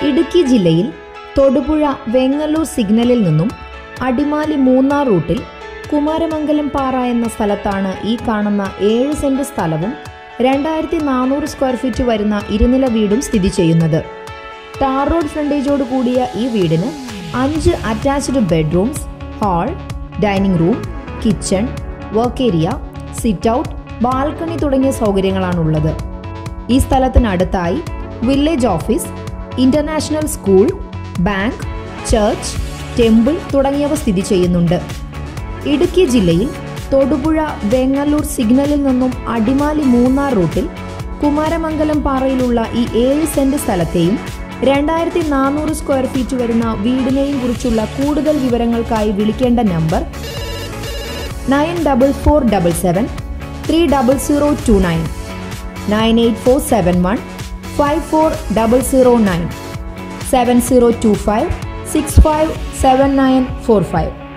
ഇടുക്കി ജില്ലയിൽ തൊടുപുഴ വെങ്ങല്ലൂർ സിഗ്നലിൽ നിന്നും അടിമാലി മൂന്നാർ റൂട്ടിൽ കുമാരമംഗലം പാറ എന്ന സ്ഥലത്താണ് ഈ കാണുന്ന ഏഴ് സെന്റ് സ്ഥലവും രണ്ടായിരത്തി നാനൂറ് സ്ക്വയർ ഫീറ്റ് വരുന്ന ഇരുനില വീടും സ്ഥിതി ചെയ്യുന്നത് ടാർ റോഡ് ഫ്രണ്ടേജോട് കൂടിയ ഈ വീടിന് അഞ്ച് attached bedrooms hall dining room kitchen work area sit out balcony തുടങ്ങിയ സൗകര്യങ്ങളാണുള്ളത് ഈ സ്ഥലത്തിനടുത്തായി village office international school bank church temple തുടങ്ങിയവ സ്ഥിതി ചെയ്യുന്നുണ്ട് ഇടുക്കി ജില്ലയിൽ തൊടുപുഴ വെങ്ങല്ലൂർ സിഗ്നലിൽ നിന്നും അടിമാലി മൂന്നാർ റൂട്ടിൽ കുമാരമംഗലം പാറയിലുള്ള ഈ ഏഴ് സെന്റ് സ്ഥലത്തെയും രണ്ടായിരത്തി നാനൂറ് സ്ക്വയർ ഫീറ്റ് വരുന്ന വീടിനെയും കുറിച്ചുള്ള കൂടുതൽ വിവരങ്ങൾക്കായി വിളിക്കേണ്ട number nine double four double seven three double zero two nine nine eight four seven one five four double zero nine seven zero two five six five seven nine four five